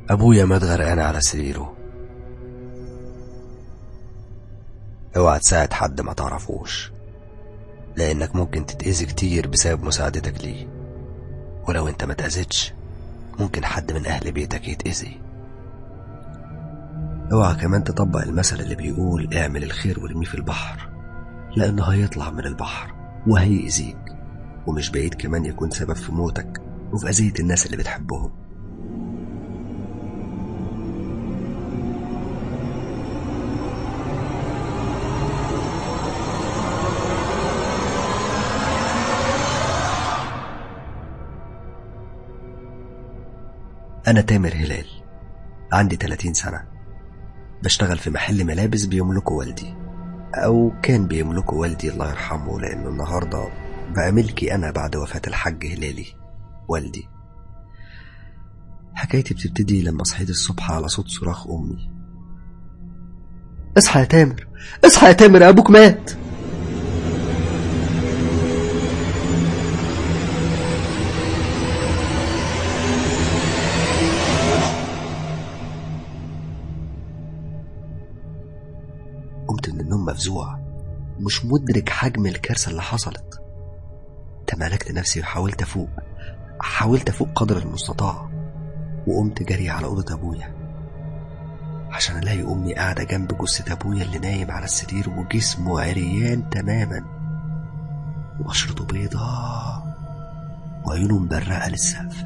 أبويا مات غرقان على سريره اوعى تساعد حد ما تعرفوش لأنك ممكن تتأذي كتير بسبب مساعدتك ليه ولو انت ما تأذيتش ممكن حد من أهل بيتك يتأذي اوعى كمان تطبق المثل اللي بيقول اعمل الخير وارميه في البحر لأنه هيطلع من البحر وهيأذيك ومش بعيد كمان يكون سبب في موتك وفي أذية الناس اللي بتحبهم أنا تامر هلال عندي 30 سنة بشتغل في محل ملابس بيملكه والدي أو كان بيملكه والدي الله يرحمه لأنه النهاردة بقى ملكي أنا بعد وفاة الحاج هلالي والدي حكايتي بتبتدي لما صحيت الصبح على صوت صراخ أمي اصحى يا تامر اصحى يا تامر أبوك مات قمت من النوم مفزوع مش مدرك حجم الكارثة اللي حصلت تمالكت نفسي وحاولت أفوق حاولت أفوق قدر المستطاع وقمت جري على أوضة أبويا عشان ألاقي أمي قاعدة جنب جثة أبويا اللي نايم على السرير وجسمه عريان تماما وبشرته بيضاء وعيونه مبرقة للسقف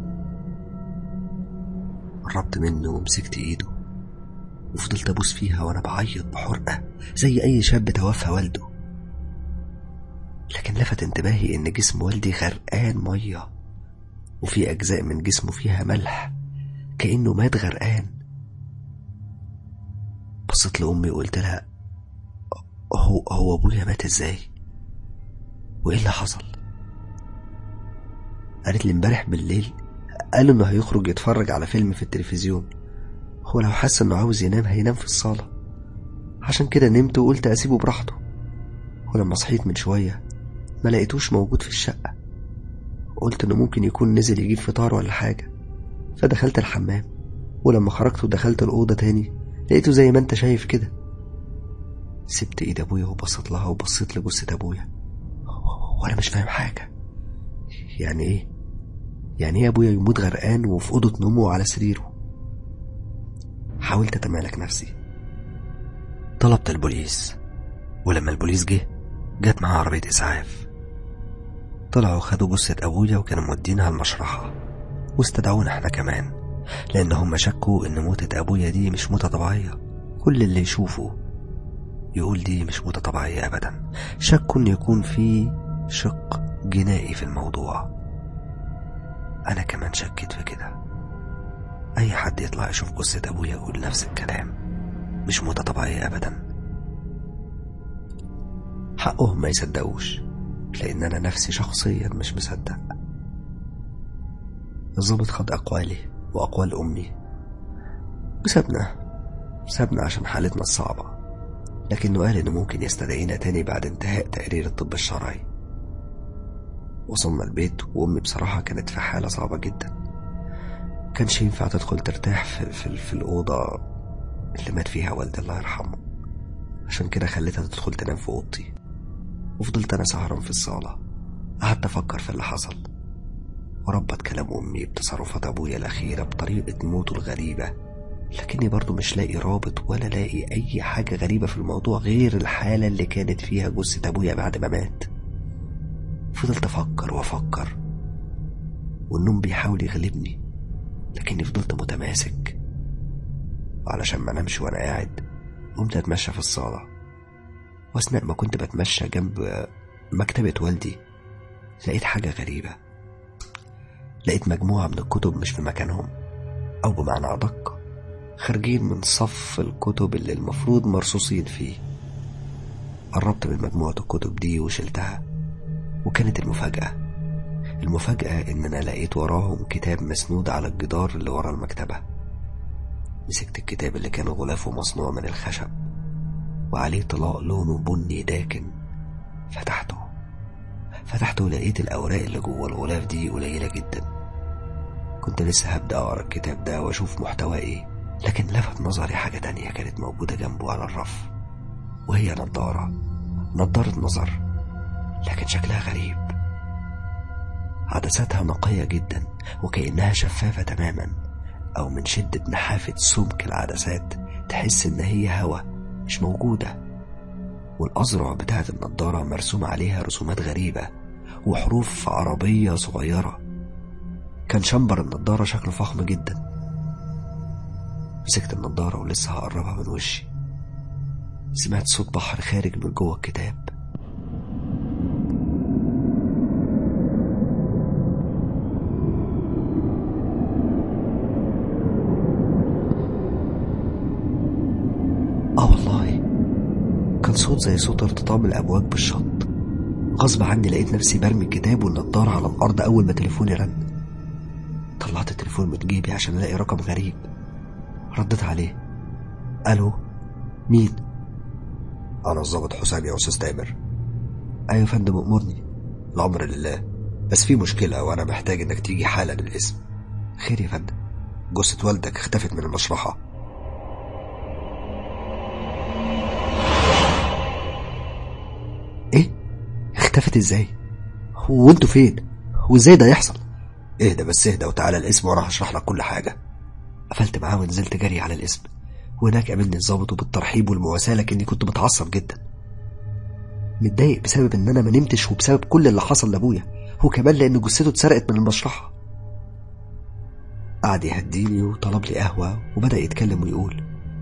قربت منه ومسكت إيده وفضلت أبوس فيها وأنا بعيط بحرقة زي أي شاب توفى والده لكن لفت انتباهي إن جسم والدي غرقان مية وفي أجزاء من جسمه فيها ملح كأنه مات غرقان بصيت لأمي وقلت لها هو هو أبويا مات إزاي؟ وإيه اللي حصل؟ قالت لي امبارح بالليل قال إنه هيخرج يتفرج على فيلم في التلفزيون هو لو حس إنه عاوز ينام هينام في الصالة عشان كده نمت وقلت أسيبه براحته ولما صحيت من شوية ما لقيتوش موجود في الشقة قلت إنه ممكن يكون نزل يجيب فطار ولا حاجة فدخلت الحمام ولما خرجت ودخلت الأوضة تاني لقيته زي ما انت شايف كده سبت ايد ابويا وبصيت لها وبصيت لجثة ابويا وانا مش فاهم حاجة يعني ايه يعني ايه ابويا يموت غرقان وفي اوضة نومه على سريره حاولت اتمالك نفسي طلبت البوليس ولما البوليس جه جت معاه عربية اسعاف طلعوا خدوا جثة ابويا وكانوا مودينها المشرحة واستدعونا احنا كمان لأن هم شكوا إن موتة أبويا دي مش موتة طبيعية كل اللي يشوفه يقول دي مش موتة طبيعية أبدا شكوا إن يكون في شق جنائي في الموضوع أنا كمان شكيت في كده أي حد يطلع يشوف جثة أبويا يقول نفس الكلام مش موتة طبيعية أبدا حقهم ما يصدقوش لأن أنا نفسي شخصيا مش مصدق الظابط خد أقوالي وأقوال أمي وسابنا سابنا عشان حالتنا الصعبة لكنه قال إنه ممكن يستدعينا تاني بعد انتهاء تقرير الطب الشرعي وصلنا البيت وأمي بصراحة كانت في حالة صعبة جدا كانش ينفع تدخل ترتاح في, في, في الأوضة اللي مات فيها والدي الله يرحمه عشان كده خليتها تدخل تنام في أوضتي وفضلت أنا سهران في الصالة قعدت أفكر في اللي حصل وربط كلام أمي بتصرفات أبويا الأخيرة بطريقة موته الغريبة لكني برضو مش لاقي رابط ولا لاقي أي حاجة غريبة في الموضوع غير الحالة اللي كانت فيها جثة أبويا بعد ما مات فضلت أفكر وأفكر والنوم بيحاول يغلبني لكني فضلت متماسك وعلشان ما نمشي وأنا قاعد قمت أتمشى في الصالة وأثناء ما كنت بتمشى جنب مكتبة والدي لقيت حاجة غريبة لقيت مجموعة من الكتب مش في مكانهم أو بمعنى أدق خارجين من صف الكتب اللي المفروض مرصوصين فيه قربت من مجموعة الكتب دي وشلتها وكانت المفاجأة المفاجأة إن أنا لقيت وراهم كتاب مسنود على الجدار اللي ورا المكتبة مسكت الكتاب اللي كان غلافه مصنوع من الخشب وعليه طلاء لونه بني داكن فتحته فتحته ولقيت الأوراق اللي جوه الغلاف دي قليلة جدا كنت كنت لسه هبدأ أقرأ الكتاب ده وأشوف محتواه إيه لكن لفت نظري حاجة تانية كانت موجودة جنبه على الرف وهي نظارة نظارة نظر لكن شكلها غريب عدساتها نقية جدا وكأنها شفافة تماما أو من شدة نحافة سمك العدسات تحس إن هي هوا مش موجودة والأزرع بتاعت النضارة مرسوم عليها رسومات غريبة وحروف عربية صغيرة كان شمبر النضارة شكله فخم جدا مسكت النضارة ولسه هقربها من وشي سمعت صوت بحر خارج من جوه الكتاب اه والله كان صوت زي صوت ارتطام الامواج بالشط غصب عني لقيت نفسي برمي الكتاب والنضارة على الأرض أول ما تليفوني رن طلعت التليفون من جيبي عشان ألاقي رقم غريب ردت عليه ألو مين؟ أنا الظابط حسام يا أستاذ تامر أيوة يا فندم أمرني الأمر لله بس في مشكلة وأنا محتاج إنك تيجي حالا الاسم خير يا فندم جثة والدك اختفت من المشرحة ايه اختفت ازاي وانتوا فين وازاي ده يحصل اهدى بس اهدى وتعالى الاسم وانا هشرح لك كل حاجه قفلت معاه ونزلت جري على الاسم وهناك قابلني الظابط وبالترحيب والمواساة لكني كنت متعصب جدا متضايق بسبب ان انا ما نمتش وبسبب كل اللي حصل لابويا وكمان لان جثته اتسرقت من المشرحه قعد يهديني وطلب لي قهوه وبدا يتكلم ويقول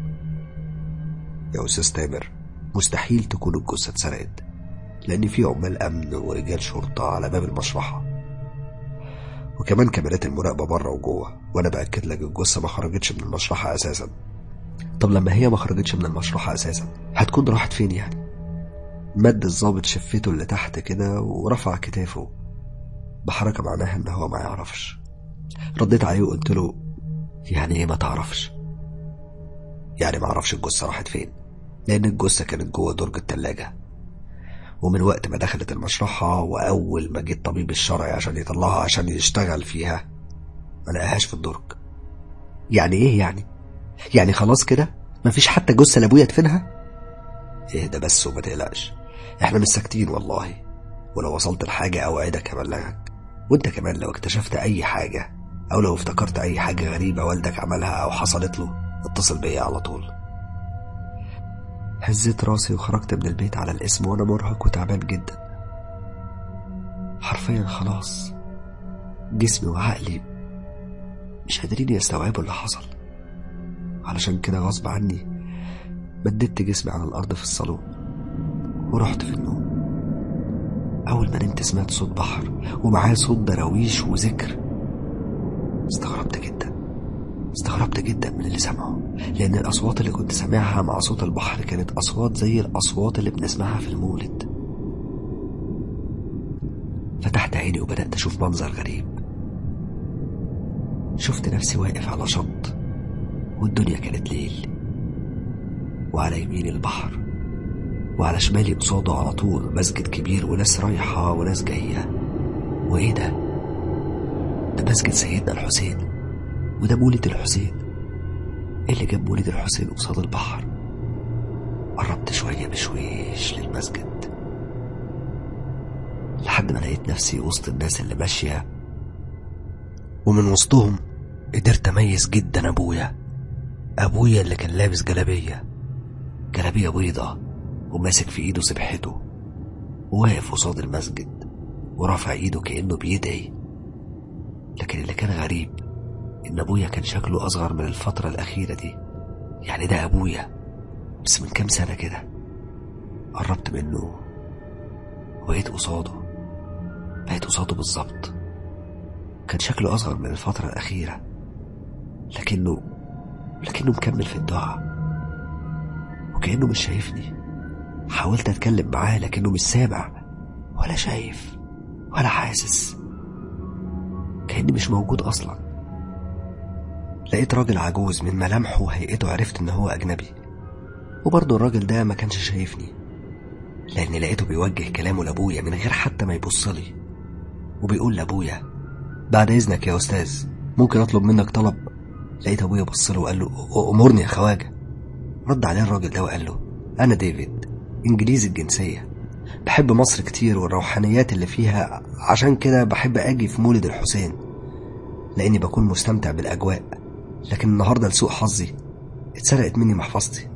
يا استاذ تامر مستحيل تكون الجثه اتسرقت لأن في عمال أمن ورجال شرطة على باب المشرحة وكمان كاميرات المراقبة بره وجوه وأنا بأكد لك الجثة ما خرجتش من المشرحة أساسا طب لما هي ما خرجتش من المشرحة أساسا هتكون راحت فين يعني مد الظابط شفته اللي تحت كده ورفع كتافه بحركة معناها إن هو ما يعرفش رديت عليه وقلت له يعني إيه ما تعرفش يعني ما أعرفش الجثة راحت فين لأن الجثة كانت جوه درج التلاجة ومن وقت ما دخلت المشرحة وأول ما جه الطبيب الشرعي عشان يطلعها عشان يشتغل فيها ما لقاهاش في الدرج يعني إيه يعني؟ يعني خلاص كده؟ مفيش حتى جثة لأبويا ادفنها؟ اهدى بس وما تقلقش احنا مش ساكتين والله ولو وصلت لحاجة أوعدك أبلغك وانت كمان لو اكتشفت أي حاجة أو لو افتكرت أي حاجة غريبة والدك عملها أو حصلت له اتصل بيا على طول هزيت راسي وخرجت من البيت على الاسم وانا مرهق وتعبان جدا حرفيا خلاص جسمي وعقلي مش قادرين يستوعبوا اللي حصل علشان كده غصب عني مددت جسمي على الأرض في الصالون ورحت في النوم أول ما نمت سمعت صوت بحر ومعاه صوت دراويش وذكر استغربت جدا استغربت جدا من اللي سمعه لأن الأصوات اللي كنت سامعها مع صوت البحر كانت أصوات زي الأصوات اللي بنسمعها في المولد فتحت عيني وبدأت أشوف منظر غريب شفت نفسي واقف على شط والدنيا كانت ليل وعلى يميني البحر وعلى شمالي قصاده على طول مسجد كبير وناس رايحة وناس جاية وإيه ده؟ ده مسجد سيدنا الحسين وده مولد الحسين ايه اللي جاب مولد الحسين قصاد البحر قربت شوية بشويش للمسجد لحد ما لقيت نفسي وسط الناس اللي ماشية ومن وسطهم قدرت أميز جدا أبويا أبويا اللي كان لابس جلابية جلابية بيضة وماسك في إيده سبحته وواقف قصاد المسجد ورافع إيده كأنه بيدعي لكن اللي كان غريب إن أبويا كان شكله أصغر من الفترة الأخيرة دي يعني ده أبويا بس من كام سنة كده قربت منه وبقيت قصاده بقيت قصاده بالظبط كان شكله أصغر من الفترة الأخيرة لكنه لكنه مكمل في الدعاء وكأنه مش شايفني حاولت أتكلم معاه لكنه مش سامع ولا شايف ولا حاسس كأني مش موجود أصلا لقيت راجل عجوز من ملامحه وهيئته عرفت إن هو أجنبي وبرضه الراجل ده ما كانش شايفني لأني لقيته بيوجه كلامه لأبويا من غير حتى ما يبصلي وبيقول لأبويا بعد إذنك يا أستاذ ممكن اطلب منك طلب لقيت ابويا بص له وقال له امرني يا خواجه رد عليه الراجل ده وقال له انا ديفيد انجليزي الجنسيه بحب مصر كتير والروحانيات اللي فيها عشان كده بحب اجي في مولد الحسين لاني بكون مستمتع بالاجواء لكن النهارده لسوء حظي اتسرقت مني محفظتي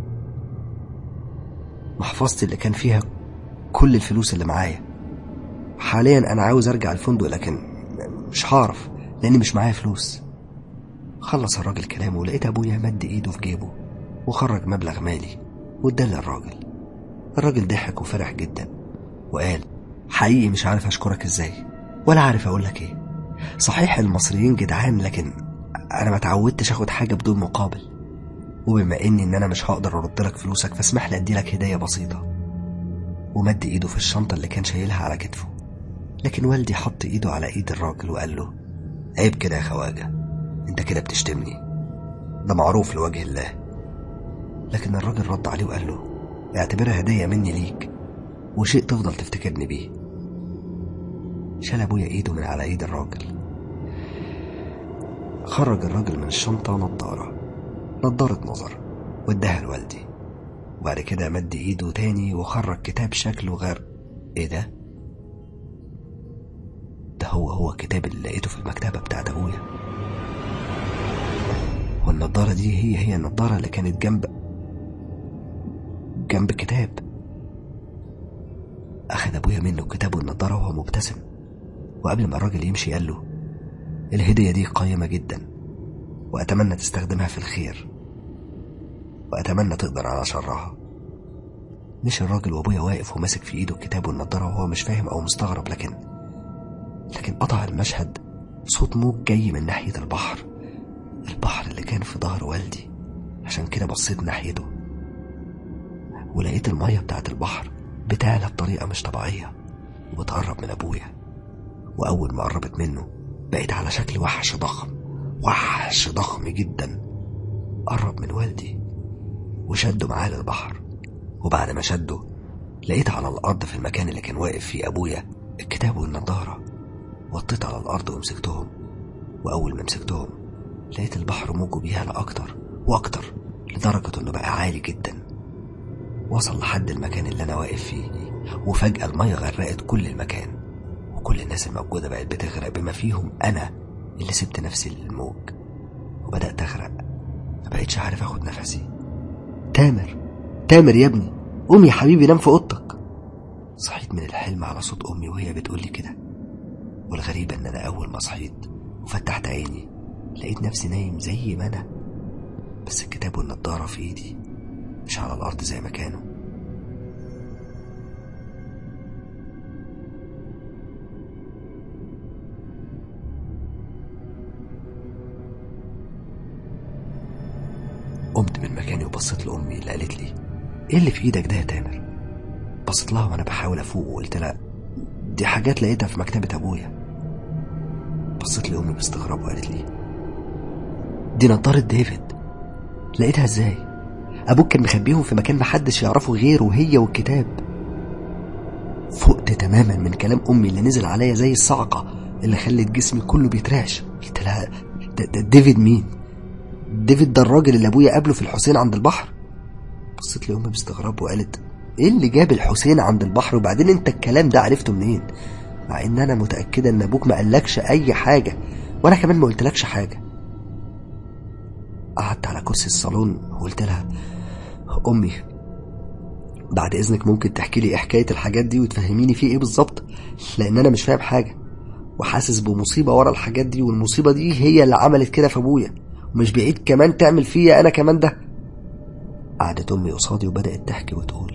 محفظتي اللي كان فيها كل الفلوس اللي معايا حاليا انا عاوز ارجع الفندق لكن مش هعرف لاني مش معايا فلوس خلص الراجل كلامه ولقيت ابويا مد ايده في جيبه وخرج مبلغ مالي واداه للراجل الراجل ضحك وفرح جدا وقال حقيقي مش عارف اشكرك ازاي ولا عارف اقول لك ايه صحيح المصريين جدعان لكن انا ما اتعودتش اخد حاجه بدون مقابل وبما اني ان انا مش هقدر ارد لك فلوسك فاسمح لي ادي لك هديه بسيطه ومد ايده في الشنطه اللي كان شايلها على كتفه لكن والدي حط ايده على ايد الراجل وقال له عيب كده يا خواجه انت كده بتشتمني ده معروف لوجه الله لكن الراجل رد عليه وقال له اعتبرها هديه مني ليك وشيء تفضل تفتكرني بيه شال ابويا ايده من على ايد الراجل خرج الراجل من الشنطة نضارة نضارة نظر واداها لوالدي وبعد كده مد ايده تاني وخرج كتاب شكله غير ايه ده؟ ده هو هو الكتاب اللي لقيته في المكتبة بتاعت ابويا والنضارة دي هي هي النضارة اللي كانت جنب جنب كتاب أخذ أبويا منه الكتاب والنضارة وهو مبتسم وقبل ما الراجل يمشي قال له الهدية دي قيمة جدا وأتمنى تستخدمها في الخير وأتمنى تقدر على شرها مش الراجل وأبويا واقف وماسك في إيده الكتاب والنضارة وهو مش فاهم أو مستغرب لكن لكن قطع المشهد صوت موج جاي من ناحية البحر البحر اللي كان في ظهر والدي عشان كده بصيت ناحيته ولقيت المية بتاعت البحر بتعلى بطريقة مش طبيعية وبتقرب من أبويا وأول ما قربت منه بقيت على شكل وحش ضخم وحش ضخم جدا قرب من والدي وشده معاه للبحر وبعد ما شده لقيت على الأرض في المكان اللي كان واقف فيه أبويا الكتاب والنضارة وطيت على الأرض ومسكتهم وأول ما مسكتهم لقيت البحر موجه بيعلى أكتر وأكتر لدرجة إنه بقى عالي جدا وصل لحد المكان اللي أنا واقف فيه وفجأة المية غرقت كل المكان وكل الناس الموجودة بقت بتغرق بما فيهم أنا اللي سبت نفسي للموج وبدأت أغرق مبقتش عارف أخد نفسي تامر تامر يا ابني قوم يا حبيبي نام في أوضتك صحيت من الحلم على صوت أمي وهي بتقولي كده والغريبة إن أنا أول ما صحيت وفتحت عيني لقيت نفسي نايم زي ما أنا بس الكتاب والنضارة في إيدي مش على الأرض زي ما كانوا قمت من مكاني وبصيت لأمي اللي قالت لي إيه اللي في إيدك ده يا تامر؟ بصيت لها وأنا بحاول أفوق وقلت لها دي حاجات لقيتها في مكتبة أبويا بصيت لأمي باستغراب وقالت لي دي نضارة ديفيد لقيتها إزاي؟ أبوك كان مخبيهم في مكان محدش يعرفه غيره هي والكتاب فقت تماما من كلام أمي اللي نزل عليا زي الصعقة اللي خلت جسمي كله بيترعش قلت لها ده, ده ديفيد مين؟ ديفيد ده الراجل اللي أبويا قابله في الحسين عند البحر بصيت لأمي باستغراب وقالت ايه اللي جاب الحسين عند البحر وبعدين انت الكلام ده عرفته منين مع ان انا متأكدة ان ابوك ما قالكش اي حاجة وانا كمان ما قلتلكش حاجة قعدت على كرسي الصالون وقلت لها امي بعد اذنك ممكن تحكي لي ايه حكاية الحاجات دي وتفهميني فيه ايه بالظبط لان انا مش فاهم حاجة وحاسس بمصيبة ورا الحاجات دي والمصيبة دي هي اللي عملت كده في ابويا ومش بعيد كمان تعمل فيا انا كمان ده قعدت امي قصادي وبدأت تحكي وتقول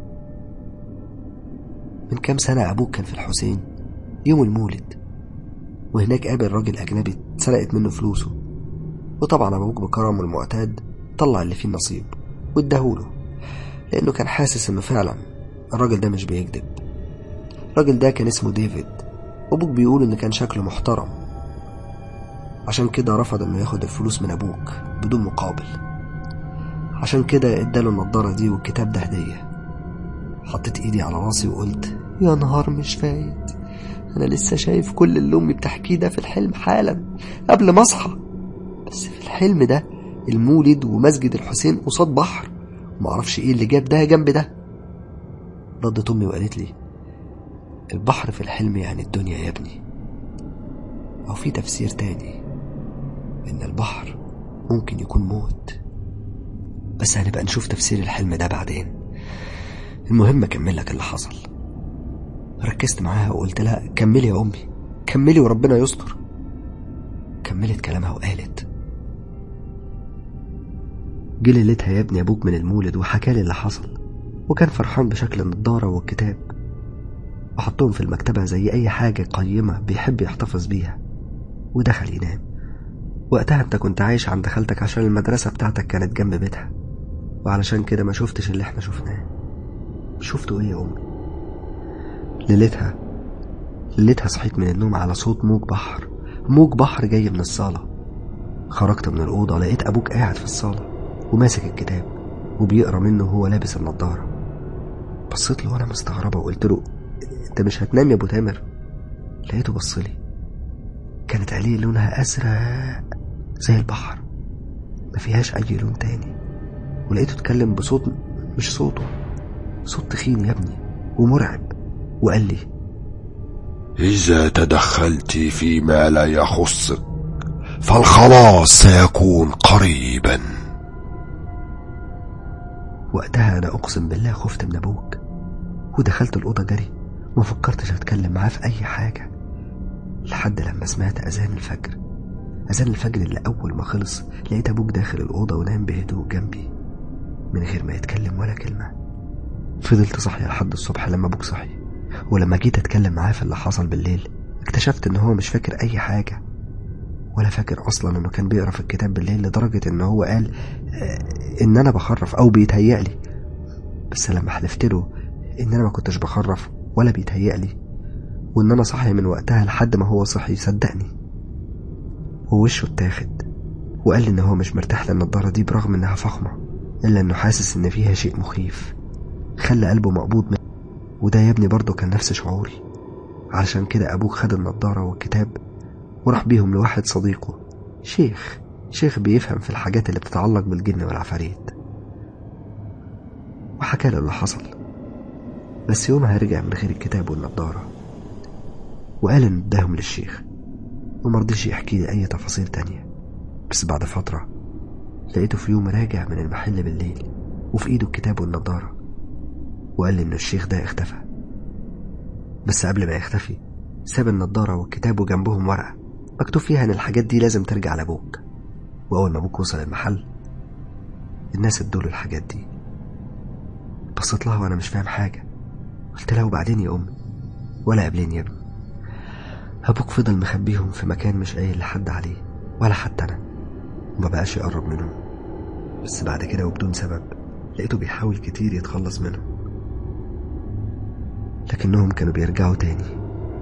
من كام سنة أبوك كان في الحسين يوم المولد وهناك قابل راجل أجنبي اتسرقت منه فلوسه وطبعا أبوك بكرمه المعتاد طلع اللي فيه النصيب واداهوله لأنه كان حاسس إنه فعلا الراجل ده مش بيكذب الراجل ده كان اسمه ديفيد وأبوك بيقول إن كان شكله محترم عشان كده رفض إنه ياخد الفلوس من أبوك بدون مقابل عشان كده اداله النضارة دي والكتاب ده هدية حطيت ايدي على راسي وقلت يا نهار مش فايت أنا لسه شايف كل اللي أمي بتحكيه ده في الحلم حالا قبل ما أصحى بس في الحلم ده المولد ومسجد الحسين قصاد بحر ومعرفش إيه اللي جاب ده جنب ده ردت أمي وقالت لي البحر في الحلم يعني الدنيا يا ابني أو في تفسير تاني إن البحر ممكن يكون موت بس هنبقى نشوف تفسير الحلم ده بعدين المهم أكمل لك اللي حصل ركزت معاها وقلت لها كملي يا أمي كملي وربنا يستر كملت كلامها وقالت جه ليلتها يا ابني أبوك من المولد وحكالي اللي حصل وكان فرحان بشكل النضارة والكتاب وحطهم في المكتبة زي أي حاجة قيمة بيحب يحتفظ بيها ودخل ينام وقتها انت كنت عايش عند خالتك عشان المدرسة بتاعتك كانت جنب بيتها وعلشان كده ما شفتش اللي احنا شفناه شفتوا ايه يا امي ليلتها ليلتها صحيت من النوم على صوت موج بحر موج بحر جاي من الصالة خرجت من الأوضة لقيت أبوك قاعد في الصالة وماسك الكتاب وبيقرا منه وهو لابس النضارة بصيت له وأنا مستغربة وقلت له أنت مش هتنام يا أبو تامر لقيته بصلي كانت عينيه لونها أزرق زي البحر ما فيهاش أي لون تاني ولقيته اتكلم بصوت مش صوته صوت تخين يا ابني ومرعب وقال لي إذا تدخلت فيما لا يخصك فالخلاص سيكون قريبا وقتها أنا أقسم بالله خفت من أبوك ودخلت الأوضة جري وما فكرتش أتكلم معاه في أي حاجة لحد لما سمعت أذان الفجر أذان الفجر اللي أول ما خلص لقيت أبوك داخل الأوضة ونام بهدوء جنبي من غير ما يتكلم ولا كلمة فضلت صاحية لحد الصبح لما أبوك صحي ولما جيت أتكلم معاه في اللي حصل بالليل اكتشفت إن هو مش فاكر أي حاجة ولا فاكر أصلا إنه كان بيقرا في الكتاب بالليل لدرجة إن هو قال آه، إن أنا بخرف أو بيتهيألي بس لما حلفت له إن أنا ما كنتش بخرف ولا بيتهيألي وإن أنا صاحي من وقتها لحد ما هو صحي صدقني ووشه اتاخد وقال لي إن هو مش مرتاح للنضارة دي برغم إنها فخمة إلا إنه حاسس إن فيها شيء مخيف خلى قلبه مقبوض منه وده يا ابني برضه كان نفس شعوري علشان كده أبوك خد النضارة والكتاب وراح بيهم لواحد صديقه شيخ شيخ بيفهم في الحاجات اللي بتتعلق بالجن والعفاريت وحكى له اللي حصل بس يومها رجع من غير الكتاب والنضارة وقال إن اداهم للشيخ ومرضيش يحكي لي أي تفاصيل تانية بس بعد فترة لقيته في يوم راجع من المحل بالليل وفي إيده الكتاب والنضارة وقال لي إن الشيخ ده اختفى بس قبل ما يختفي ساب النضارة والكتاب وجنبهم ورقة مكتوب فيها إن الحاجات دي لازم ترجع لأبوك وأول ما أبوك وصل المحل الناس ادوله الحاجات دي بصيت لها وأنا مش فاهم حاجة قلت لها وبعدين يا أمي ولا قبلين يا ابني أبوك فضل مخبيهم في مكان مش قايل لحد عليه ولا حتى أنا وما بقاش يقرب منهم بس بعد كده وبدون سبب لقيته بيحاول كتير يتخلص منهم لكنهم كانوا بيرجعوا تاني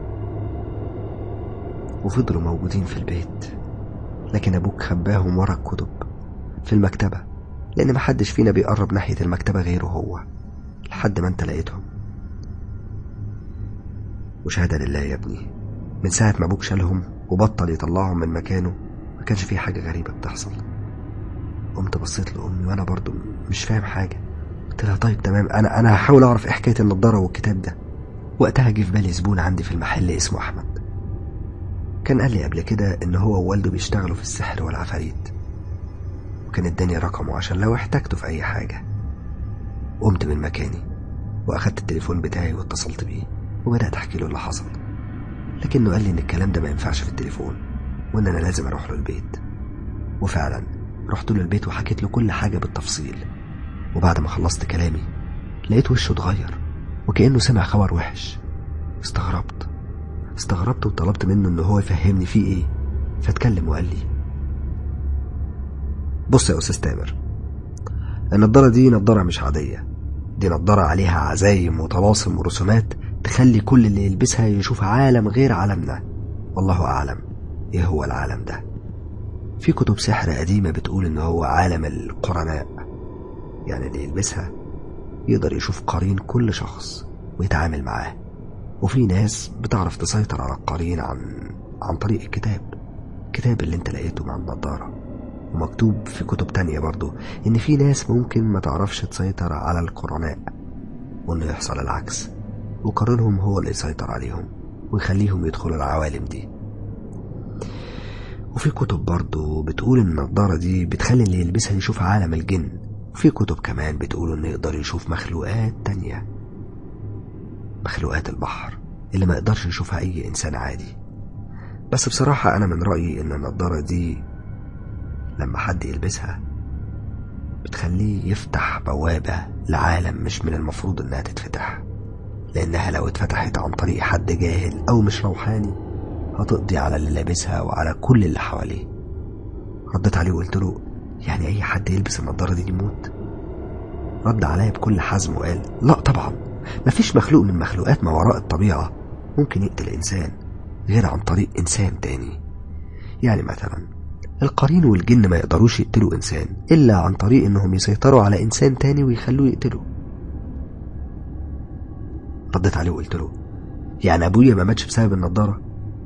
وفضلوا موجودين في البيت لكن أبوك خباهم ورا الكتب في المكتبة لأن محدش فينا بيقرب ناحية المكتبة غيره هو لحد ما انت لقيتهم وشهادة لله يا ابني من ساعة ما أبوك شالهم وبطل يطلعهم من مكانه ما كانش فيه حاجة غريبة بتحصل قمت بصيت لأمي وأنا برضو مش فاهم حاجة قلت لها طيب تمام أنا أنا هحاول أعرف إيه حكاية النضارة والكتاب ده وقتها جه في بالي زبون عندي في المحل اسمه أحمد كان قال لي قبل كده إن هو ووالده بيشتغلوا في السحر والعفاريت وكان اداني رقمه عشان لو احتجته في أي حاجة قمت من مكاني وأخدت التليفون بتاعي واتصلت بيه وبدأت أحكي له اللي حصل لكنه قال لي إن الكلام ده ما ينفعش في التليفون وإن أنا لازم أروح له البيت وفعلا رحت له البيت وحكيت له كل حاجة بالتفصيل وبعد ما خلصت كلامي لقيت وشه اتغير وكأنه سمع خبر وحش استغربت استغربت وطلبت منه إن هو يفهمني فيه إيه فاتكلم وقال لي بص يا أستاذ تامر النضارة دي نضارة مش عادية دي نضارة عليها عزايم وطلاسم ورسومات تخلي كل اللي يلبسها يشوف عالم غير عالمنا والله أعلم إيه هو العالم ده في كتب سحر قديمة بتقول إن هو عالم القرناء يعني اللي يلبسها يقدر يشوف قرين كل شخص ويتعامل معاه وفي ناس بتعرف تسيطر على القارئين عن عن طريق الكتاب الكتاب اللي انت لقيته مع النضارة ومكتوب في كتب تانية برضو ان في ناس ممكن ما تعرفش تسيطر على القرناء وانه يحصل العكس وقارنهم هو اللي يسيطر عليهم ويخليهم يدخلوا العوالم دي وفي كتب برضو بتقول ان النضارة دي بتخلي اللي يلبسها يشوف عالم الجن وفي كتب كمان بتقول انه يقدر يشوف مخلوقات تانية مخلوقات البحر اللي ما يقدرش يشوفها اي انسان عادي بس بصراحة انا من رأيي ان النضارة دي لما حد يلبسها بتخليه يفتح بوابة لعالم مش من المفروض انها تتفتح لانها لو اتفتحت عن طريق حد جاهل او مش روحاني هتقضي على اللي لابسها وعلى كل اللي حواليه رديت عليه وقلت له يعني اي حد يلبس النضارة دي يموت رد عليا بكل حزم وقال لا طبعا مفيش مخلوق من مخلوقات ما وراء الطبيعة ممكن يقتل إنسان غير عن طريق إنسان تاني يعني مثلا القرين والجن ما يقدروش يقتلوا إنسان إلا عن طريق إنهم يسيطروا على إنسان تاني ويخلوه يقتله رديت عليه وقلت له يعني أبويا ما ماتش بسبب النضارة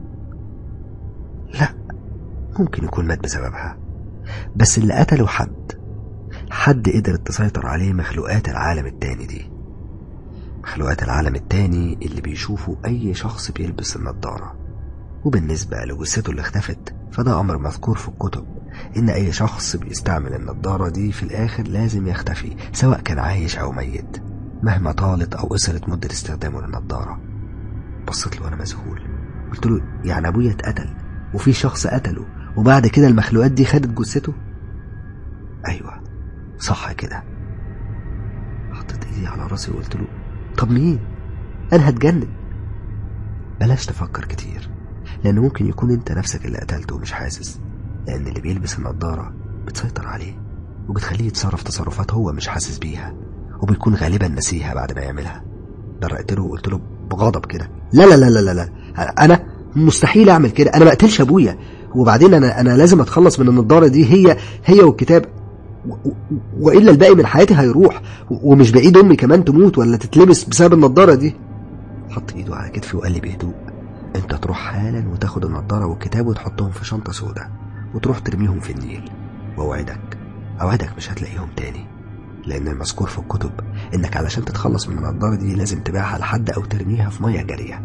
لا ممكن يكون مات بسببها بس اللي قتله حد حد قدرت تسيطر عليه مخلوقات العالم التاني دي مخلوقات العالم التاني اللي بيشوفوا أي شخص بيلبس النضارة وبالنسبة لجثته اللي اختفت فده أمر مذكور في الكتب إن أي شخص بيستعمل النضارة دي في الآخر لازم يختفي سواء كان عايش أو ميت مهما طالت أو قصرت مدة استخدامه للنضارة بصيت له وأنا مذهول قلت له يعني أبويا اتقتل وفي شخص قتله وبعد كده المخلوقات دي خدت جثته أيوة صح كده حطيت ايدي على راسي وقلت له طب مين انا هتجنن بلاش تفكر كتير لان ممكن يكون انت نفسك اللي قتلته ومش حاسس لان اللي بيلبس النضارة بتسيطر عليه وبتخليه يتصرف تصرفات هو مش حاسس بيها وبيكون غالبا نسيها بعد ما يعملها درقت له وقلت له بغضب كده لا لا لا لا لا, لا. انا مستحيل اعمل كده انا ما اقتلش ابويا وبعدين انا انا لازم اتخلص من النضاره دي هي هي والكتاب والا الباقي من حياتي هيروح ومش بعيد امي كمان تموت ولا تتلبس بسبب النضاره دي حط ايده على كتفي وقال لي بهدوء انت تروح حالا وتاخد النضاره والكتاب وتحطهم في شنطه سوداء وتروح ترميهم في النيل واوعدك اوعدك مش هتلاقيهم تاني لان المذكور في الكتب انك علشان تتخلص من النضاره دي لازم تبيعها لحد او ترميها في ميه جاريه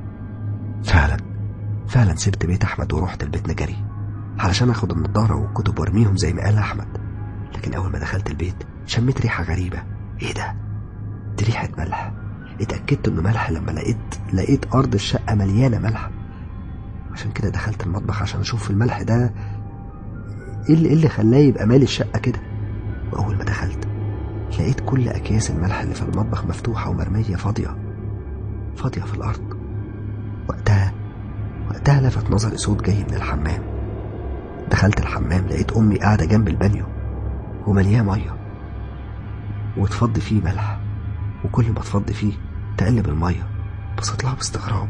فعلا فعلا سبت بيت احمد ورحت البيت نجري علشان اخد النضاره والكتب وارميهم زي ما قال احمد لكن أول ما دخلت البيت شميت ريحة غريبة إيه ده؟ دي ريحة ملح اتأكدت إنه ملح لما لقيت لقيت أرض الشقة مليانة ملح عشان كده دخلت المطبخ عشان أشوف الملح ده إيه اللي, إيه اللي خلاه يبقى مالي الشقة كده وأول ما دخلت لقيت كل أكياس الملح اللي في المطبخ مفتوحة ومرمية فاضية فاضية في الأرض وقتها وقتها لفت نظري صوت جاي من الحمام دخلت الحمام لقيت أمي قاعدة جنب البانيو وملياه ميه وتفضي فيه ملح وكل ما تفضي فيه تقلب الميه بصيت لها باستغراب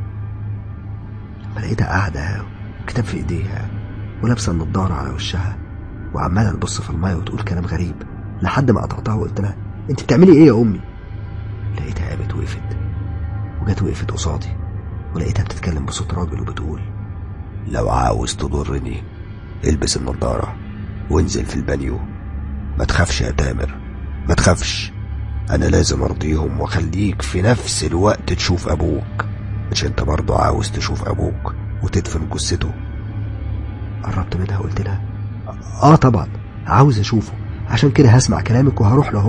لما لقيتها قاعدة وكتاب في ايديها ولابسة النضارة على وشها وعمالة تبص في الميه وتقول كلام غريب لحد ما قطعتها وقلت لها انت بتعملي ايه يا امي لقيتها قامت وقفت وجت وقفت قصادي ولقيتها بتتكلم بصوت راجل وبتقول لو عاوز تضرني البس النضارة وانزل في البانيو ما تخافش يا تامر ما تخافش انا لازم ارضيهم واخليك في نفس الوقت تشوف ابوك مش انت برضه عاوز تشوف ابوك وتدفن جثته قربت منها وقلت لها اه طبعا عاوز اشوفه عشان كده هسمع كلامك وهروح له اهو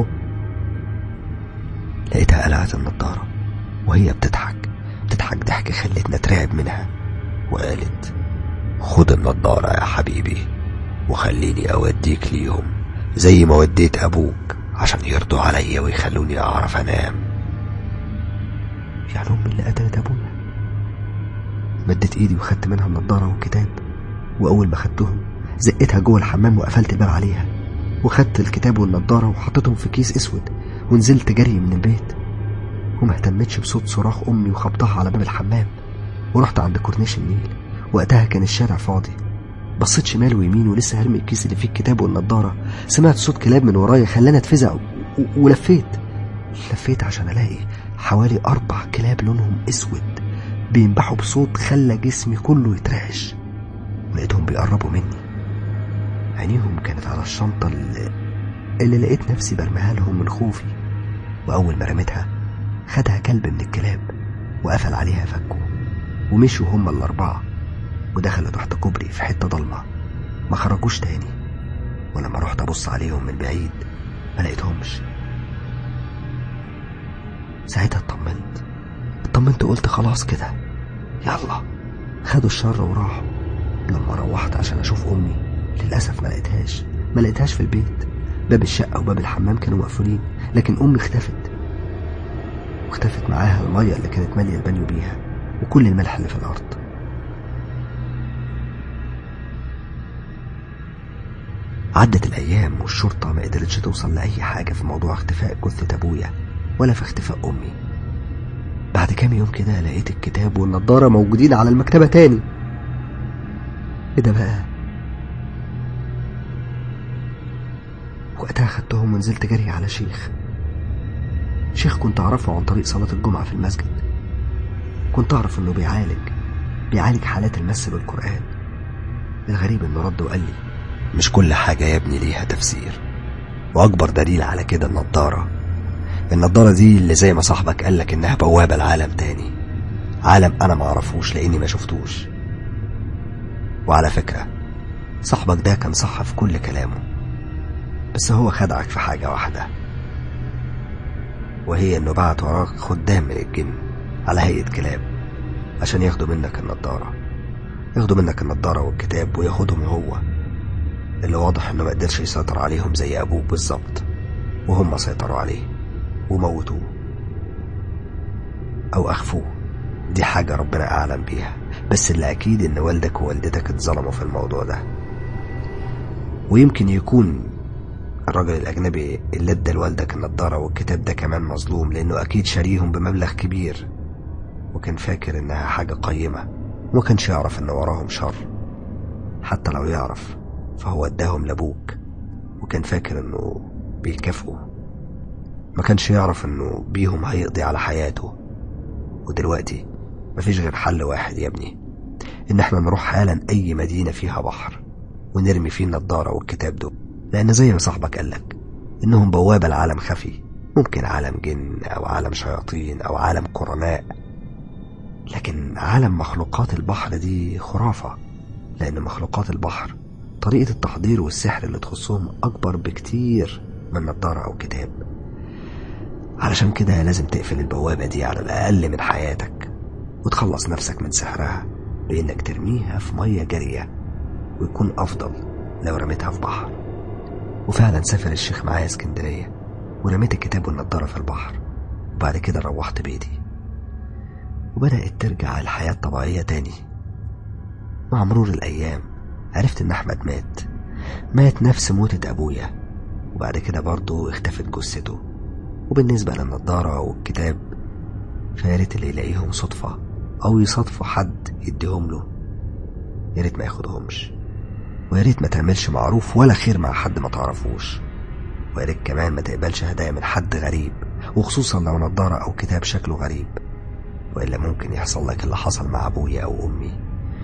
لقيتها قلعت النضارة وهي بتضحك بتضحك ضحك خلتنا اترعب منها وقالت خد النضارة يا حبيبي وخليني اوديك ليهم زي ما وديت ابوك عشان يرضوا عليا ويخلوني اعرف انام يعني امي اللي قتلت ابويا مدت ايدي وخدت منها النضارة والكتاب واول ما خدتهم زقتها جوه الحمام وقفلت الباب عليها وخدت الكتاب والنضارة وحطيتهم في كيس اسود ونزلت جري من البيت وما اهتمتش بصوت صراخ امي وخبطها على باب الحمام ورحت عند كورنيش النيل وقتها كان الشارع فاضي بصيت شمال ويمين ولسه هرمي الكيس اللي فيه الكتاب والنضارة سمعت صوت كلاب من ورايا خلاني اتفزع ولفيت لفيت عشان الاقي حوالي أربع كلاب لونهم أسود بينبحوا بصوت خلى جسمي كله يترعش لقيتهم بيقربوا مني عينيهم كانت على الشنطة اللي, اللي لقيت نفسي برميها لهم من خوفي وأول ما رميتها خدها كلب من الكلاب وقفل عليها فكه ومشوا هما الأربعة ودخلوا تحت كوبري في حتة ضلمة ما خرجوش تاني ولما رحت أبص عليهم من بعيد ما لقيتهمش ساعتها اطمنت اطمنت وقلت خلاص كده يلا خدوا الشر وراحوا لما روحت عشان اشوف امي للاسف ما لقيتهاش ما لقيتهاش في البيت باب الشقه وباب الحمام كانوا مقفولين لكن امي اختفت واختفت معاها الميه اللي كانت ماليه البانيو بيها وكل الملح اللي في الارض عدت الايام والشرطه ما قدرتش توصل لاي حاجه في موضوع اختفاء جثه ابويا ولا في اختفاء امي بعد كام يوم كده لقيت الكتاب والنضاره موجودين على المكتبه تاني ايه ده بقى وقتها خدتهم ونزلت جري على شيخ شيخ كنت أعرفه عن طريق صلاة الجمعة في المسجد كنت أعرف إنه بيعالج بيعالج حالات المس بالقرآن الغريب إنه رد وقال لي مش كل حاجة يا ابني ليها تفسير وأكبر دليل على كده النضارة النضارة دي اللي زي ما صاحبك قالك إنها بوابة لعالم تاني عالم أنا معرفوش لأني ما شفتوش وعلى فكرة صاحبك ده كان صح في كل كلامه بس هو خدعك في حاجة واحدة وهي إنه بعت وراك خدام من الجن على هيئة كلاب عشان ياخدوا منك النضارة ياخدوا منك النضارة والكتاب وياخدهم هو اللي واضح إنه مقدرش يسيطر عليهم زي أبوه بالظبط وهم سيطروا عليه وموتوه أو أخفوه دي حاجة ربنا أعلم بيها بس اللي أكيد إن والدك ووالدتك اتظلموا في الموضوع ده ويمكن يكون الراجل الأجنبي اللي ادى لوالدك النضارة والكتاب ده كمان مظلوم لأنه أكيد شاريهم بمبلغ كبير وكان فاكر إنها حاجة قيمة وما كانش يعرف إن وراهم شر حتى لو يعرف فهو اداهم لأبوك وكان فاكر إنه بيكافئه ما كانش يعرف إنه بيهم هيقضي على حياته ودلوقتي مفيش غير حل واحد يا ابني إن احنا نروح حالا أي مدينة فيها بحر ونرمي فيه النضارة والكتاب دول لأن زي ما صاحبك قالك إنهم بوابة لعالم خفي ممكن عالم جن أو عالم شياطين أو عالم قرناء لكن عالم مخلوقات البحر دي خرافة لأن مخلوقات البحر طريقة التحضير والسحر اللي تخصهم أكبر بكتير من نضارة أو كتاب علشان كده لازم تقفل البوابة دي على الأقل من حياتك وتخلص نفسك من سحرها بإنك ترميها في مية جارية ويكون أفضل لو رميتها في بحر وفعلا سافر الشيخ معايا اسكندرية ورميت الكتاب والنضارة في البحر وبعد كده روحت بيتي وبدأت ترجع الحياة الطبيعية تاني مع مرور الأيام عرفت إن أحمد مات مات نفس موتة أبويا وبعد كده برضه اختفت جثته وبالنسبة للنضارة والكتاب فياريت اللي يلاقيهم صدفة أو يصادفوا حد يديهم له ياريت ما ياخدهمش وياريت ما تعملش معروف ولا خير مع حد ما تعرفوش وياريت كمان ما تقبلش هدايا من حد غريب وخصوصا لو نضارة أو كتاب شكله غريب وإلا ممكن يحصل لك اللي حصل مع أبويا أو أمي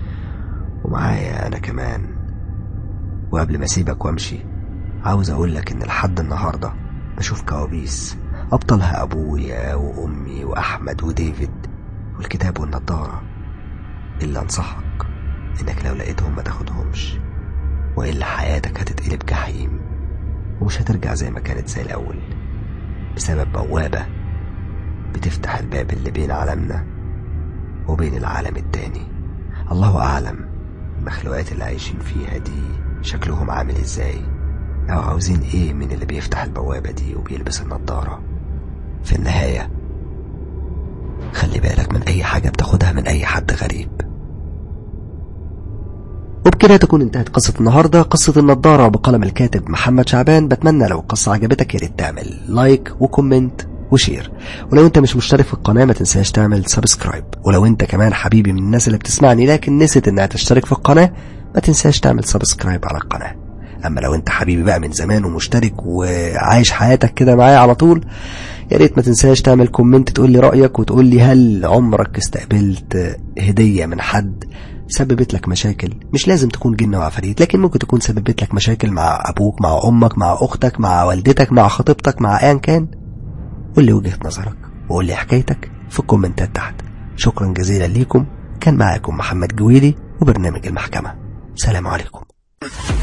ومعايا أنا كمان وقبل ما أسيبك وأمشي عاوز أقول لك إن لحد النهاردة بشوف كوابيس أبطلها أبويا وأمي وأحمد وديفيد والكتاب والنضارة إلا أنصحك إنك لو لقيتهم ما تاخدهمش وإلا حياتك هتتقلب جحيم ومش هترجع زي ما كانت زي الأول بسبب بوابة بتفتح الباب اللي بين عالمنا وبين العالم التاني الله أعلم المخلوقات اللي عايشين فيها دي شكلهم عامل ازاي أو عاوزين ايه من اللي بيفتح البوابة دي وبيلبس النضارة في النهاية خلي بالك من أي حاجة بتاخدها من أي حد غريب وبكده تكون انتهت قصة النهاردة قصة النضارة بقلم الكاتب محمد شعبان بتمنى لو القصة عجبتك يا ريت تعمل لايك وكومنت وشير ولو انت مش مشترك في القناة ما تنساش تعمل سبسكرايب ولو انت كمان حبيبي من الناس اللي بتسمعني لكن نسيت انها تشترك في القناة ما تنساش تعمل سبسكرايب على القناة اما لو انت حبيبي بقى من زمان ومشترك وعايش حياتك كده معايا على طول يا ريت ما تنساش تعمل كومنت تقول لي رأيك وتقول لي هل عمرك استقبلت هدية من حد سببت لك مشاكل مش لازم تكون جن وعفاريت لكن ممكن تكون سببت لك مشاكل مع أبوك مع أمك مع أختك مع والدتك مع خطيبتك مع أيا كان قول لي وجهة نظرك وقول لي حكايتك في الكومنتات تحت شكرا جزيلا ليكم كان معاكم محمد جويلي وبرنامج المحكمة سلام عليكم